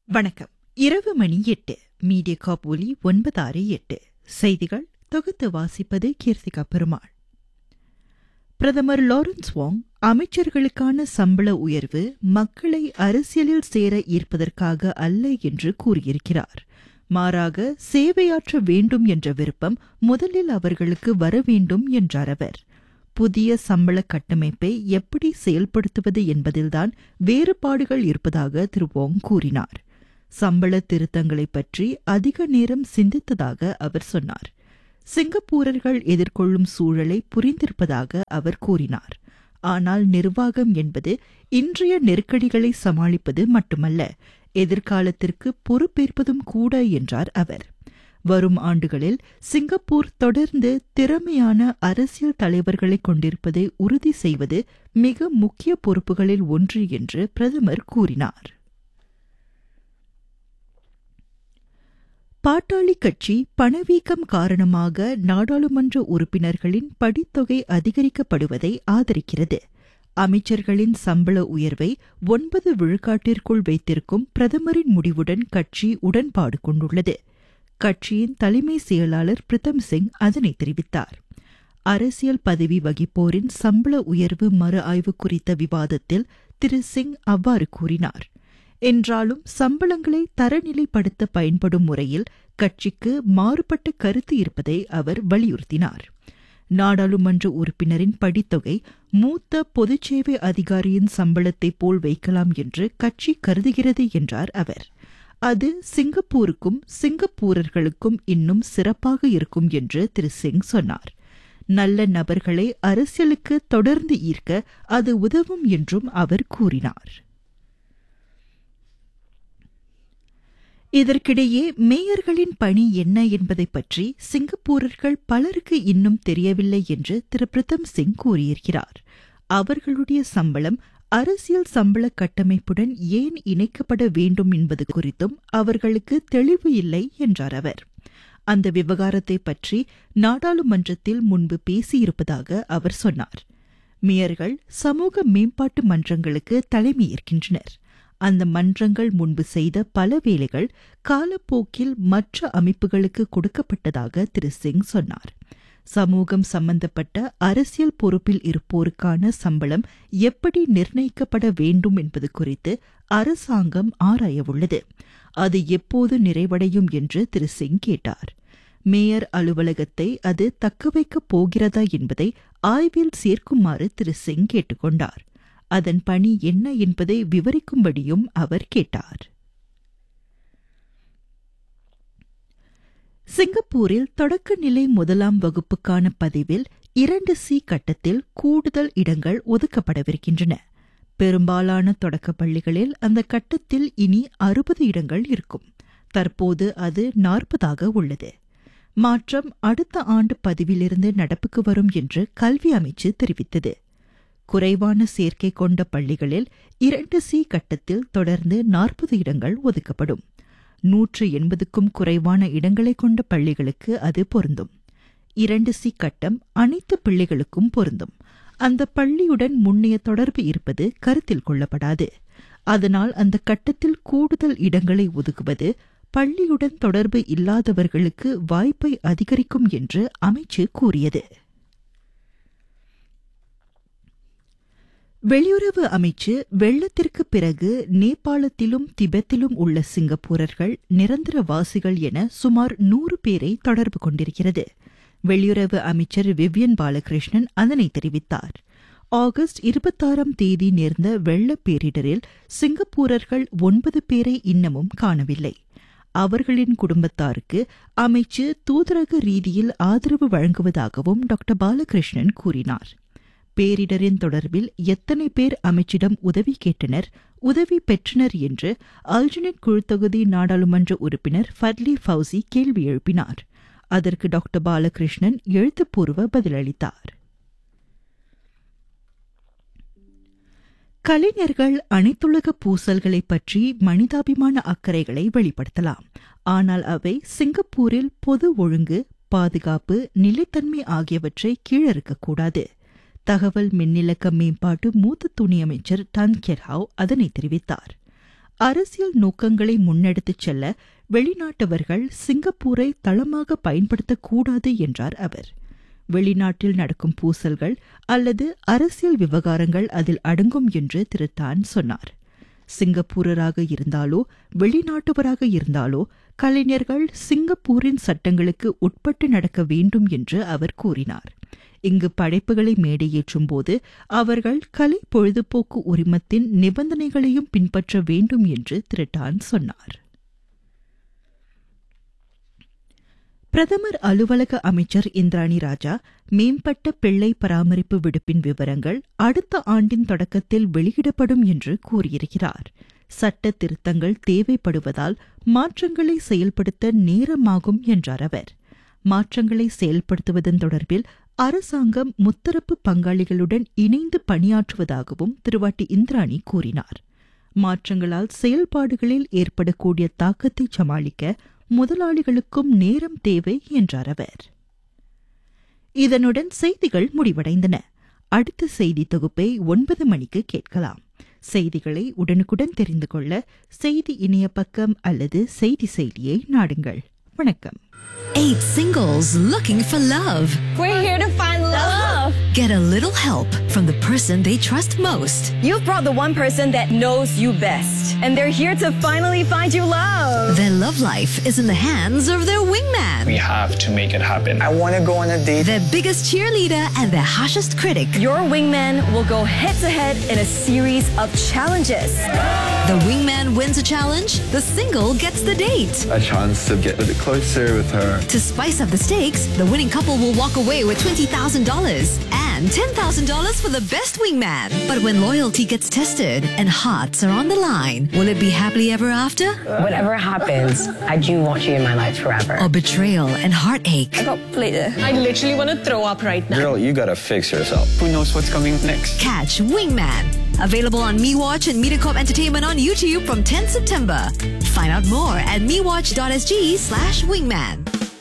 வணக்கம் இரவு மணி எட்டு மீடியா காப் ஒலி ஒன்பதாறு எட்டு செய்திகள் தொகுத்து வாசிப்பது கீர்த்திகா பெருமாள் பிரதமர் லாரன்ஸ் வாங் அமைச்சர்களுக்கான சம்பள உயர்வு மக்களை அரசியலில் சேர ஈர்ப்பதற்காக அல்ல என்று கூறியிருக்கிறார் மாறாக சேவையாற்ற வேண்டும் என்ற விருப்பம் முதலில் அவர்களுக்கு வர வேண்டும் என்றார் அவர் புதிய சம்பள கட்டமைப்பை எப்படி செயல்படுத்துவது என்பதில்தான் வேறுபாடுகள் இருப்பதாக திரு வோங் கூறினார் சம்பள திருத்தங்களைப் பற்றி அதிக நேரம் சிந்தித்ததாக அவர் சொன்னார் சிங்கப்பூரர்கள் எதிர்கொள்ளும் சூழலை புரிந்திருப்பதாக அவர் கூறினார் ஆனால் நிர்வாகம் என்பது இன்றைய நெருக்கடிகளை சமாளிப்பது மட்டுமல்ல எதிர்காலத்திற்கு பொறுப்பேற்பதும் கூட என்றார் அவர் வரும் ஆண்டுகளில் சிங்கப்பூர் தொடர்ந்து திறமையான அரசியல் தலைவர்களை கொண்டிருப்பதை உறுதி செய்வது மிக முக்கிய பொறுப்புகளில் ஒன்று என்று பிரதமர் கூறினார் பாட்டாளி கட்சி பணவீக்கம் காரணமாக நாடாளுமன்ற உறுப்பினர்களின் படித்தொகை அதிகரிக்கப்படுவதை ஆதரிக்கிறது அமைச்சர்களின் சம்பள உயர்வை ஒன்பது விழுக்காட்டிற்குள் வைத்திருக்கும் பிரதமரின் முடிவுடன் கட்சி உடன்பாடு கொண்டுள்ளது கட்சியின் தலைமை செயலாளர் பிரித்தம் சிங் அதனை தெரிவித்தார் அரசியல் பதவி வகிப்போரின் சம்பள உயர்வு மறு ஆய்வு குறித்த விவாதத்தில் திரு சிங் அவ்வாறு கூறினார் என்றாலும் சம்பளங்களை தரநிலைப்படுத்த பயன்படும் முறையில் கட்சிக்கு மாறுபட்ட கருத்து இருப்பதை அவர் வலியுறுத்தினார் நாடாளுமன்ற உறுப்பினரின் படித்தொகை மூத்த பொதுச்சேவை அதிகாரியின் சம்பளத்தைப் போல் வைக்கலாம் என்று கட்சி கருதுகிறது என்றார் அவர் அது சிங்கப்பூருக்கும் சிங்கப்பூரர்களுக்கும் இன்னும் சிறப்பாக இருக்கும் என்று திரு சிங் சொன்னார் நல்ல நபர்களை அரசியலுக்கு தொடர்ந்து ஈர்க்க அது உதவும் என்றும் அவர் கூறினார் இதற்கிடையே மேயர்களின் பணி என்ன என்பதை பற்றி சிங்கப்பூரர்கள் பலருக்கு இன்னும் தெரியவில்லை என்று திரு பிரித்தம் சிங் கூறியிருக்கிறார் அவர்களுடைய சம்பளம் அரசியல் சம்பள கட்டமைப்புடன் ஏன் இணைக்கப்பட வேண்டும் என்பது குறித்தும் அவர்களுக்கு தெளிவு இல்லை என்றார் அவர் அந்த விவகாரத்தை பற்றி நாடாளுமன்றத்தில் முன்பு பேசியிருப்பதாக அவர் சொன்னார் மேயர்கள் சமூக மேம்பாட்டு மன்றங்களுக்கு தலைமையேற்கின்றனர் அந்த மன்றங்கள் முன்பு செய்த பல வேலைகள் காலப்போக்கில் மற்ற அமைப்புகளுக்கு கொடுக்கப்பட்டதாக திரு சிங் சொன்னார் சமூகம் சம்பந்தப்பட்ட அரசியல் பொறுப்பில் இருப்போருக்கான சம்பளம் எப்படி நிர்ணயிக்கப்பட வேண்டும் என்பது குறித்து அரசாங்கம் ஆராயவுள்ளது அது எப்போது நிறைவடையும் என்று திரு சிங் கேட்டார் மேயர் அலுவலகத்தை அது தக்கவைக்கப் போகிறதா என்பதை ஆய்வில் சேர்க்குமாறு திரு சிங் கேட்டுக்கொண்டார் அதன் பணி என்ன என்பதை விவரிக்கும்படியும் அவர் கேட்டார் சிங்கப்பூரில் தொடக்கநிலை முதலாம் வகுப்புக்கான பதிவில் இரண்டு சி கட்டத்தில் கூடுதல் இடங்கள் ஒதுக்கப்படவிருக்கின்றன பெரும்பாலான தொடக்கப் பள்ளிகளில் அந்த கட்டத்தில் இனி அறுபது இடங்கள் இருக்கும் தற்போது அது நாற்பதாக உள்ளது மாற்றம் அடுத்த ஆண்டு பதிவிலிருந்து நடப்புக்கு வரும் என்று கல்வி அமைச்சு தெரிவித்தது குறைவான சேர்க்கை கொண்ட பள்ளிகளில் இரண்டு சி கட்டத்தில் தொடர்ந்து நாற்பது இடங்கள் ஒதுக்கப்படும் நூற்று எண்பதுக்கும் குறைவான இடங்களை கொண்ட பள்ளிகளுக்கு அது பொருந்தும் இரண்டு சி கட்டம் அனைத்து பிள்ளைகளுக்கும் பொருந்தும் அந்த பள்ளியுடன் முன்னைய தொடர்பு இருப்பது கருத்தில் கொள்ளப்படாது அதனால் அந்த கட்டத்தில் கூடுதல் இடங்களை ஒதுக்குவது பள்ளியுடன் தொடர்பு இல்லாதவர்களுக்கு வாய்ப்பை அதிகரிக்கும் என்று அமைச்சு கூறியது வெளியுறவு அமைச்சு வெள்ளத்திற்கு பிறகு நேபாளத்திலும் திபெத்திலும் உள்ள சிங்கப்பூரர்கள் நிரந்தரவாசிகள் என சுமார் நூறு பேரை தொடர்பு கொண்டிருக்கிறது வெளியுறவு அமைச்சர் விவ்யன் பாலகிருஷ்ணன் அதனை தெரிவித்தார் ஆகஸ்ட் இருபத்தாறாம் தேதி நேர்ந்த வெள்ள பேரிடரில் சிங்கப்பூரர்கள் ஒன்பது பேரை இன்னமும் காணவில்லை அவர்களின் குடும்பத்தாருக்கு அமைச்சு தூதரக ரீதியில் ஆதரவு வழங்குவதாகவும் டாக்டர் பாலகிருஷ்ணன் கூறினார் பேரிடரின் தொடர்பில் எத்தனை பேர் அமைச்சிடம் உதவி கேட்டனர் உதவி பெற்றனர் என்று அல்ஜினட் குழுத்தொகுதி நாடாளுமன்ற உறுப்பினர் ஃபட்லி ஃபவுசி கேள்வி எழுப்பினார் அதற்கு டாக்டர் பாலகிருஷ்ணன் எழுத்துப்பூர்வ பதிலளித்தார் கலைஞர்கள் அனைத்துலக பூசல்களை பற்றி மனிதாபிமான அக்கறைகளை வெளிப்படுத்தலாம் ஆனால் அவை சிங்கப்பூரில் பொது ஒழுங்கு பாதுகாப்பு நிலைத்தன்மை ஆகியவற்றை கீழறுக்கக்கூடாது தகவல் மின்னிலக்க மேம்பாட்டு மூத்த துணை அமைச்சர் டன் கெர்ஹாவ் அதனை தெரிவித்தார் அரசியல் நோக்கங்களை முன்னெடுத்துச் செல்ல வெளிநாட்டவர்கள் சிங்கப்பூரை தளமாக பயன்படுத்தக்கூடாது என்றார் அவர் வெளிநாட்டில் நடக்கும் பூசல்கள் அல்லது அரசியல் விவகாரங்கள் அதில் அடங்கும் என்று திரு தான் சொன்னார் சிங்கப்பூரராக இருந்தாலோ வெளிநாட்டவராக இருந்தாலோ கலைஞர்கள் சிங்கப்பூரின் சட்டங்களுக்கு உட்பட்டு நடக்க வேண்டும் என்று அவர் கூறினார் இங்கு படைப்புகளை மேடையேற்றும் போது அவர்கள் கலை பொழுதுபோக்கு உரிமத்தின் நிபந்தனைகளையும் பின்பற்ற வேண்டும் என்று திரு டான் சொன்னார் பிரதமர் அலுவலக அமைச்சர் இந்திராணி ராஜா மேம்பட்ட பிள்ளை பராமரிப்பு விடுப்பின் விவரங்கள் அடுத்த ஆண்டின் தொடக்கத்தில் வெளியிடப்படும் என்று கூறியிருக்கிறார் சட்ட திருத்தங்கள் தேவைப்படுவதால் மாற்றங்களை செயல்படுத்த நேரமாகும் என்றார் அவர் மாற்றங்களை செயல்படுத்துவதன் தொடர்பில் அரசாங்கம் முத்தரப்பு பங்காளிகளுடன் இணைந்து பணியாற்றுவதாகவும் திருவாட்டி இந்திராணி கூறினார் மாற்றங்களால் செயல்பாடுகளில் ஏற்படக்கூடிய தாக்கத்தை சமாளிக்க முதலாளிகளுக்கும் நேரம் தேவை என்றார் அவர் இதனுடன் செய்திகள் முடிவடைந்தன அடுத்த செய்தி தொகுப்பை ஒன்பது மணிக்கு கேட்கலாம் செய்திகளை உடனுக்குடன் தெரிந்து கொள்ள செய்தி இணைய பக்கம் அல்லது செய்தி செயலியை நாடுங்கள் வணக்கம் Eight singles looking for love. We're here to find love. Get a little help from the person they trust most. You've brought the one person that knows you best, and they're here to finally find you love. Their love life is in the hands of their wingman. We have to make it happen. I want to go on a date. Their biggest cheerleader and their harshest critic. Your wingman will go head to head in a series of challenges. The wingman wins a challenge, the single gets the date. a chance to get a bit closer with her. To spice up the stakes, the winning couple will walk away with $20,000 and $10,000 for the best wingman. But when loyalty gets tested and hearts are on the line, will it be happily ever after? Whatever happens, I do want you in my life forever. Or betrayal and heartache? Got played. I literally want to throw up right now. Girl, you gotta fix yourself. Who knows what's coming next? Catch Wingman. Available on MeWatch and MediaCorp Entertainment on YouTube from 10 September. Find out more at mewatch.sg slash wingman.